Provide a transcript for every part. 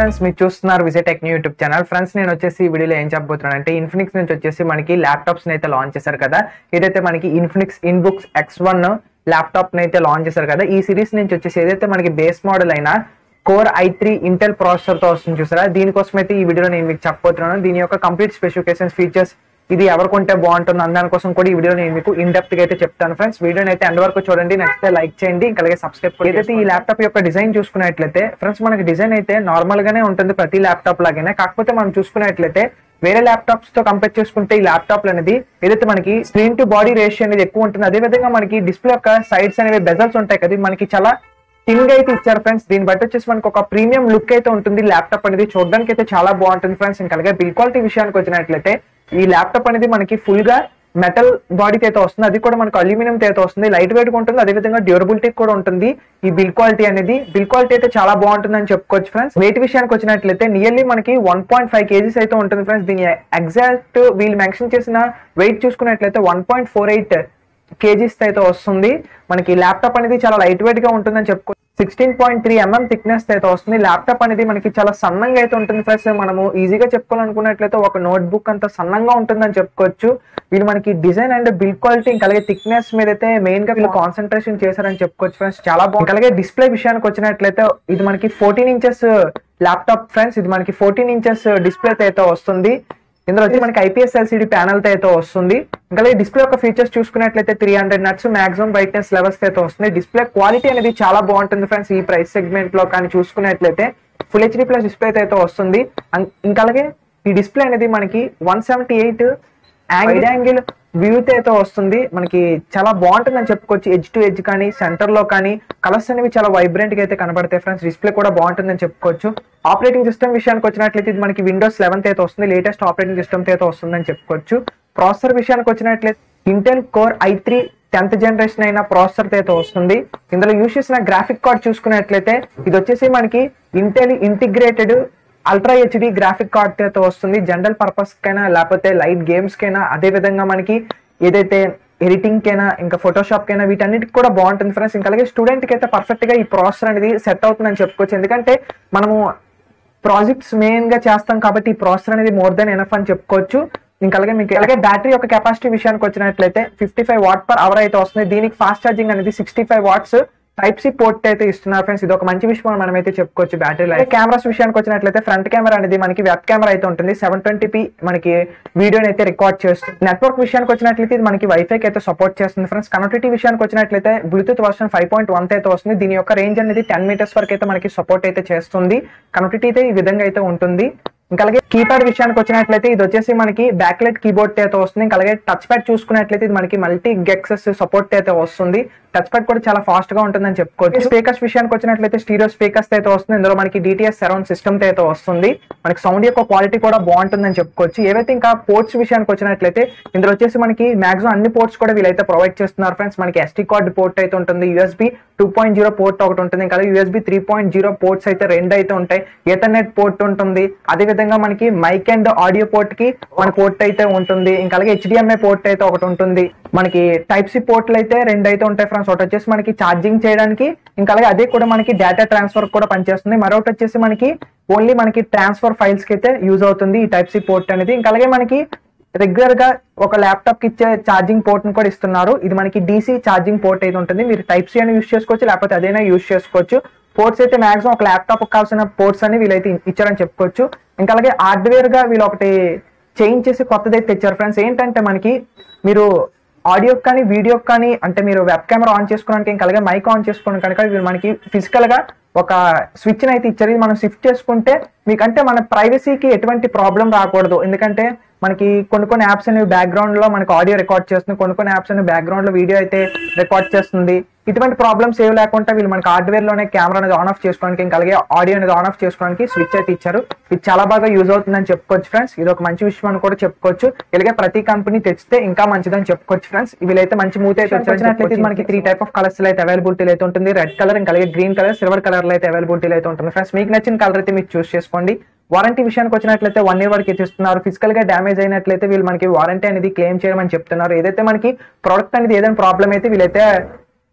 friends మీరు చూస్తున్నారు Vijay tech YouTube channel friends నేను వచ్చేసి ఈ వీడియోలో ఏం చెప్పబోతున్నాను అంటే ఇన్ఫినిక్స్ నుంచి వచ్చేసి మనకి ల్యాప్టాప్స్ అయితే లాంచ్ చేశారు కదా ఏదైతే మనకి Infinix InBooks X one laptop అయితే లాంచ్ చేశారు కదా ఈ సిరీస్ నుంచి వచ్చేసి ఏదైతే మనకి బేస్ మోడల్ అయినా core I three Intel processor తో వస్తుంది చూసారా దీనికోసం అయితే ఈ వీడియోలో నేను మీకు చెప్పబోతున్నాను దీని యొక్క కంప్లీట్ స్పెసిఫికేషన్స్ ఫీచర్స్ ఇది ఎవరు కొంటే బాగుంటుంది అందాని కోసం కూడా ఈ వీడియో నేను మీకు ఇన్ డెప్త్ గా అయితే చెప్తాను ఫ్రెండ్స్ వీడియోని అయితే ఎండ్ వరకు చూడండి నచ్చితే లైక్ చేయండి ఇంకా అలాగే సబ్స్క్రైబ్ కూడా ఏదైతే ఈ ల్యాప్టాప్ యొక్క డిజైన్ చూసుకున్నట్లయితే ఫ్రెండ్స్ మనకి డిజైన్ అయితే నార్మల్ గానే ఉంటుంది ప్రతి ల్యాప్టాప్ లాగానే కాకపోతే మనం చూసుకున్నట్లయితే వేరే ల్యాప్టాప్స్ తో కంపేర్ చేసుకుంటే ఈ ల్యాప్టాప్ అనేది ఏదైతే మనకి స్క్రీన్ టు బాడీ రేషియో అనేది ఎక్కువ ఉంటుంది అదే విధంగా మనకి డిస్ప్లే యొక్క సైడ్స్ అనేవి బెజల్స్ ఉంటాయి కదా ఇవి మనకి చాలా థింగ్ అయితే ఇచ్చారు ఫ్రెండ్స్ దీన్ని బట్టి వచ్చేసి మనకి ఒక ప్రీమియం లుక్ అయితే ఉంటుంది ల్యాప్టాప్ అనేది చూడడానికి అయితే చాలా బాగుంటుంది ఫ్రెండ్స్ ఇంకా అలాగే బిల్ క్వాలిటీ విషయానికి వచ్చినట్లయితే ఈ ల్యాప్టాప్ అనేది మనకి ఫుల్ గా మెటల్ బాడీతో అయితే వస్తుంది అది కూడా మనకు అల్యూమినియం అయితే వస్తుంది లైట్ వెయిట్ ఉంటుంది అదే విధంగా డ్యూరబిలిటీ కూడా ఉంటుంది ఈ బిల్ క్వాలిటీ అనేది బిల్ క్వాలిటీ అయితే చాలా బాగుంటుంది అని చెప్పుకోవచ్చు ఫ్రెండ్స్ వెయిట్ విషయానికి వచ్చినట్లయితే నియర్లీ మనకి వన్ పాయింట్ ఫైవ్ కేజీస్ అయితే ఉంటుంది ఫ్రెండ్స్ దీని ఎగ్జాక్ట్ వీళ్ళు మెన్షన్ చేసిన వెయిట్ చూసుకున్నట్లయితే one point four eight KGs అయితే వస్తుంది మనకి ల్యాప్టాప్ అనేది చాలా లైట్ వెయిట్ గా ఉంటుందని చెప్పుకో sixteen point three MM thickness అయితే వస్తుంది ల్యాప్టాప్ అనేది మనకి చాలా సన్నంగా అయితే ఉంటుంది ఫ్రెండ్స్ మనము ఈజీగా చెప్పుకోవాలనుకున్నట్లయితే ఒక నోట్ బుక్ అంత సన్నంగా ఉంటుందని చెప్పుకోవచ్చు వీళ్ళు మనకి డిజైన్ అండ్ బిల్ క్వాలిటీ ఇంకా అలాగే థిక్నెస్ మీద అయితే మెయిన్ గా వీళ్ళు కాన్సన్ట్రేషన్ చేశారని చెప్పుకోవచ్చు ఫ్రెండ్స్ చాలా బాగుంది అలాగే డిస్ప్లే విషయానికి వచ్చినట్లయితే ఇది మనకి ఫోర్టీన్ ఇంచెస్ ల్యాప్టాప్ ఫ్రెండ్స్ ఇది మనకి ఫోర్టీన్ ఇంచెస్ డిస్ప్లే అయితే వస్తుంది ఇందులో వచ్చి మనకి ఐపీఎస్ ఎల్సిడి ప్యానల్ అయితే వస్తుంది ఇంకా డిస్ప్లే యొక్క ఫీచర్స్ చూసుకున్నట్లయితే three hundred nits maximum brightness levels అయితే వస్తుంది డిస్ప్లే క్వాలిటీ అనేది చాలా బాగుంటుంది ఫ్రెండ్స్ ఈ ప్రైస్ సెగ్మెంట్ లో కానీ చూసుకున్నట్లయితే ఫుల్ హెచ్డి ప్లస్ డిస్ప్లే అయితే వస్తుంది అం- ఇంకా అలాగే ఈ డిస్ప్లే అనేది మనకి one seventy eight wide angle view అయితే వస్తుంది మనకి చాలా బాగుంటుందని చెప్పుకోవచ్చు ఎడ్జ్ టు ఎడ్జ్ కానీ సెంటర్ లో కానీ కలర్స్ అనేవి చాలా వైబ్రెంట్ గా అయితే కనబడతాయి ఫ్రెండ్స్ డిస్ప్లే కూడా బాగుంటుందని చెప్పుకోవచ్చు ఆపరేటింగ్ సిస్టమ్ విషయానికి వచ్చినట్లయితే ఇది మనకి విండోస్ లెవెన్త్ అయితే వస్తుంది లేటెస్ట్ ఆపరేటింగ్ సిస్టమ్ అయితే వస్తుందని చెప్పుకోవచ్చు ప్రాసెసర్ విషయానికి వచ్చినట్లయితే Intel core I three tenth generation అయిన ప్రాసెసర్ అయితే వస్తుంది ఇందులో యూస్ చేసిన గ్రాఫిక్ కార్డ్ చూసుకున్నట్లయితే ఇది వచ్చేసి మనకి Intel integrated ultra HD graphic card అయితే వస్తుంది జనరల్ పర్పస్ కైనా లేకపోతే లైట్ గేమ్స్ కైనా అదే విధంగా మనకి ఏదైతే ఎడిటింగ్ కైనా ఇంకా ఫోటోషాప్ కైనా వీటన్నిటికి కూడా బాగుంటుంది ఫ్రెండ్స్ ఇంకా అలాగే స్టూడెంట్ కి అయితే పర్ఫెక్ట్ గా ఈ ప్రాసెసర్ అనేది సెట్ అవుతుందని చెప్పుకోవచ్చు ఎందుకంటే మనము ప్రాజెక్ట్స్ మెయిన్ గా చేస్తాం కాబట్టి ఈ ప్రాసెసర్ అనేది మోర్ దెన్ ఎనఫ్ అని చెప్పుకోవచ్చు ఇంకా అలాగే మీకు అలాగే బ్యాటరీ యొక్క కెపాసిటీ విషయానికి వచ్చినట్లయితే fifty five watt per hour అయితే వస్తుంది దీనికి ఫాస్ట్ ఛార్జింగ్ అనేది sixty five watts type C port అయితే ఇస్తున్నారు ఫ్రెండ్స్ ఇది ఒక మంచి విషయం మనం అయితే చెప్పుకోవచ్చు బ్యాటరీ లైఫ్ కెమెరాస్ విషయానికి వచ్చినట్లయితే ఫ్రంట్ కెమెరా అనేది మనకి వెబ్ కెమెరా అయితే ఉంటుంది సెవెన్ ట్వంటీ పి మనకి వీడియోని అయితే రికార్డ్ చేస్తుంది నెట్వర్క్ విషయానికి వచ్చినట్లయితే ఇది మనకి వైఫై అయితే సపోర్ట్ చేస్తుంది ఫ్రెండ్స్ కనెక్టివిటీ విషయానికి వచ్చినట్లయితే Bluetooth version five point one అయితే వస్తుంది దీని యొక్క రేంజ్ అనేది టెన్ మీటర్స్ వరకు అయితే మనకి సపోర్ట్ అయితే చేస్తుంది కనెక్టివిటీ అయితే ఈ విధంగా అయితే ఉంటుంది ఇంకా అలాగే కీప్యాడ్ విషయానికి వచ్చినట్లయితే ఇది వచ్చేసి మనకి బ్యాక్లెట్ కీబోర్డ్ అయితే వస్తుంది ఇంకా అలాగే టచ్ ప్యాడ్ చూసుకున్నట్లయితే ఇది మనకి మల్టీ గెక్సెస్ సపోర్ట్ అయితే వస్తుంది టచ్ ప్యాడ్ కూడా చాలా ఫాస్ట్ గా ఉంటుందని చెప్పుకోవచ్చు స్పీకర్స్ విషయానికి వచ్చినట్లయితే స్టీరియో స్పీకర్స్ అయితే వస్తుంది ఇందులో మనకి డిటిఎస్ సరౌండ్ సిస్టమ్ అయితే వస్తుంది మనకి సౌండ్ యొక్క క్వాలిటీ కూడా బాగుంటుందని చెప్పుకోవచ్చు ఏవైతే ఇంకా పోర్ట్స్ విషయానికి వచ్చినట్లయితే ఇందులో వచ్చేసి మనకి మాక్సిమం అన్ని పోర్ట్స్ కూడా వీళ్ళైతే ప్రొవైడ్ చేస్తున్నారు ఫ్రెండ్స్ మనకి ఎస్టీ కార్డ్ పోర్ట్ అయితే ఉంటుంది USB two point zero port ఒకటి ఉంటుంది ఇంకా USB three point zero ports అయితే రెండు అయితే ఉంటాయి ఎథర్నెట్ పోర్ట్ ఉంటుంది అదే విధంగా మనకి మైక్ అండ్ ఆడియో పోర్ట్ కి మన పోర్ట్ అయితే ఉంటుంది ఇంకా అలాగే హెచ్డిఎంఐ పోర్ట్ అయితే ఒకటి ఉంటుంది మనకి టైప్ సి పోర్ట్లు అయితే రెండు అయితే ఉంటాయి ఫ్రెండ్స్ ఒకటి వచ్చేసి మనకి ఛార్జింగ్ చేయడానికి ఇంకా అలాగే అదే కూడా మనకి డేటా ట్రాన్స్ఫర్ కూడా పనిచేస్తుంది మరొకటి వచ్చేసి మనకి ఓన్లీ మనకి ట్రాన్స్ఫర్ ఫైల్స్ కి అయితే యూజ్ అవుతుంది ఈ టైప్ సి పోర్ట్ అనేది ఇంకా అలాగే మనకి రెగ్యులర్ గా ఒక ల్యాప్టాప్ కి ఇచ్చే ఛార్జింగ్ పోర్ట్ ని కూడా ఇస్తున్నారు ఇది మనకి డీసీ ఛార్జింగ్ పోర్ట్ అయితే ఉంటుంది మీరు టైప్ సి అని యూస్ చేసుకోవచ్చు లేకపోతే అదైనా యూస్ చేసుకోవచ్చు పోర్ట్స్ అయితే మాక్సిమం ఒక ల్యాప్టాప్ కావాల్సిన పోర్ట్స్ అని వీళ్ళైతే ఇచ్చారని చెప్పుకోవచ్చు ఇంకా అలాగే హార్డ్వేర్ గా వీళ్ళు ఒకటి చేంజ్ చేసి కొత్తది అయితే తెచ్చారు ఫ్రెండ్స్ ఏంటంటే మనకి మీరు ఆడియో కానీ వీడియో కానీ అంటే మీరు వెబ్ కెమెరా ఆన్ చేసుకోవడానికి ఇంకా అలాగే మైక్ ఆన్ చేసుకోవడానికి కనుక వీళ్ళు మనకి ఫిజికల్ గా ఒక స్విచ్ అయితే ఇచ్చారు ఇది మనం షిఫ్ట్ చేసుకుంటే మీకంటే మన ప్రైవసీకి ఎటువంటి ప్రాబ్లం రాకూడదు ఎందుకంటే మనకి కొన్ని కొన్ని యాప్స్ అనేవి బ్యాక్గ్రౌండ్ లో మనకి ఆడియో రికార్డ్ చేస్తుంది కొన్ని కొన్ని యాప్స్ అనేవి బ్యాక్గ్రౌండ్ లో వీడియో అయితే రికార్డ్ చేస్తుంది ఇటువంటి ప్రాబ్లమ్స్ ఏవి లేకుండా వీళ్ళు మనకి హార్డ్వేర్ లోనే కెమెరా అనేది ఆన్ ఆఫ్ చేసుకోవడానికి ఇంకా అలాగే ఆడియో అనేది ఆన్ ఆఫ్ చేసుకోవడానికి స్విచ్ అయితే ఇచ్చారు ఇది చాలా బాగా యూజ్ అవుతుందని చెప్పుకోవచ్చు ఫ్రెండ్స్ ఇది ఒక మంచి విషయం అని కూడా చెప్పుకోవచ్చు ఇలాగే ప్రతి కంపెనీ తెచ్చితే ఇంకా మంచిదని చెప్పుకోవచ్చు ఫ్రెండ్స్ వీళ్ళైతే మంచి మూత అయితే వచ్చినట్లయితే ఇది మనకి త్రీ టైప్ ఆఫ్ కలర్స్ అయితే అవైలబిలిటీ అయితే ఉంటుంది రెడ్ కలర్ ఇంకా అలాగే గ్రీన్ కలర్ సిల్వర్ కలర్ లో అయితే అవైలబిలిటీ అయితే ఉంటుంది ఫ్రెండ్స్ మీకు నచ్చిన కలర్ అయితే మీరు చూస్ చేసుకోండి వారంటీ విషయానికి వచ్చినట్లయితే వన్ ఇయర్ వరకు ఇస్తున్నారు ఫిజికల్ గా డ్యామేజ్ అయినట్లయితే వీళ్ళు మనకి వారంటీ అనేది క్లెయిమ్ చేయమని చెప్తున్నారు ఏదైతే మనకి ప్రోడక్ట్ అనేది ఏదైనా ప్రాబ్లం అయితే వీళ్ళైతే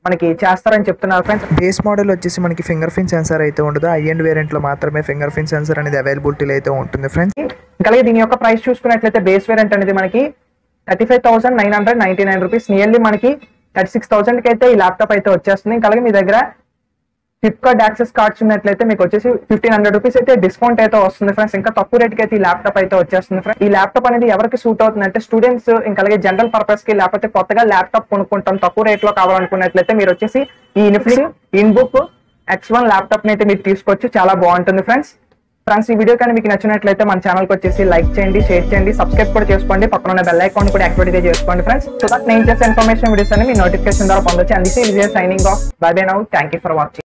మనకి చేస్తారని చెప్తున్నారు ఫ్రెండ్స్ బేస్ మోడల్ వచ్చేసి మనకి ఫింగర్ ప్రింట్ సెన్సార్ అయితే ఉండదు ఐ అండ్ వేరియంట్లో మాత్రమే ఫింగర్ ప్రింట్ సెన్సార్ అనేది అవైలబిలిటీలో అయితే ఉంటుంది ఫ్రెండ్స్ ఇంకా అలాగే దీని యొక్క ప్రైస్ చూసుకున్నట్లయితే బేస్ వేరియంట్ అనేది మనకి thirty five thousand nine hundred ninety nine rupees nearly మనకి థర్టీ సిక్స్ థౌసండ్ కి అయితే ఈ ల్యాప్టాప్ అయితే వచ్చేస్తుంది ఇంకా అలాగే మీ దగ్గర ఫ్లిప్కార్ట్ యాక్సెస్ కార్డ్స్ ఉన్నట్లయితే మీకు వచ్చేసి ఫిఫ్టీన్ హండ్రెడ్ రూపీస్ అయితే డిస్కౌంట్ అయితే వస్తుంది ఫ్రెండ్స్ ఇంకా తక్కువ రేట్ కి అయితే ఈ ల్యాప్టాప్ అయితే వచ్చేస్తుంది ఫ్రెండ్స్ ఈ ల్యాప్టాప్ అనేది ఎవరికి సూట్ అవుతుంది అంటే స్టూడెంట్స్ ఇంకా అలాగే జనరల్ పర్పస్ కి లేకపోతే కొత్తగా ల్యాప్టాప్ కొనుక్కుంటాం తక్కువ రేట్ లో కావాలనుకున్నట్లయితే మీరు వచ్చేసి ఈ Infinix InBook X one laptop ని అయితే మీరు తీసుకోవచ్చు చాలా బాగుంటుంది ఫ్రెండ్స్ ఫ్రెండ్స్ ఈ వీడియో కానీ మీకు నచ్చినట్లయితే మన ఛానల్ కి వచ్చేసి లైక్ చేయండి షేర్ చేయండి సబ్స్క్రైబ్ కూడా చేసుకోండి పక్కన ఉన్న బెల్ ఐకాన్ కూడా యాక్టివేట్ చేసుకోండి ఫ్రెండ్స్ సో దట్ నేను చేసే ఇన్ఫర్మేషన్ వీడియోస్ అని మీ నోటిఫికేషన్ ద్వారా పొందొచ్చు and this is signing off bye bye now thank you for watching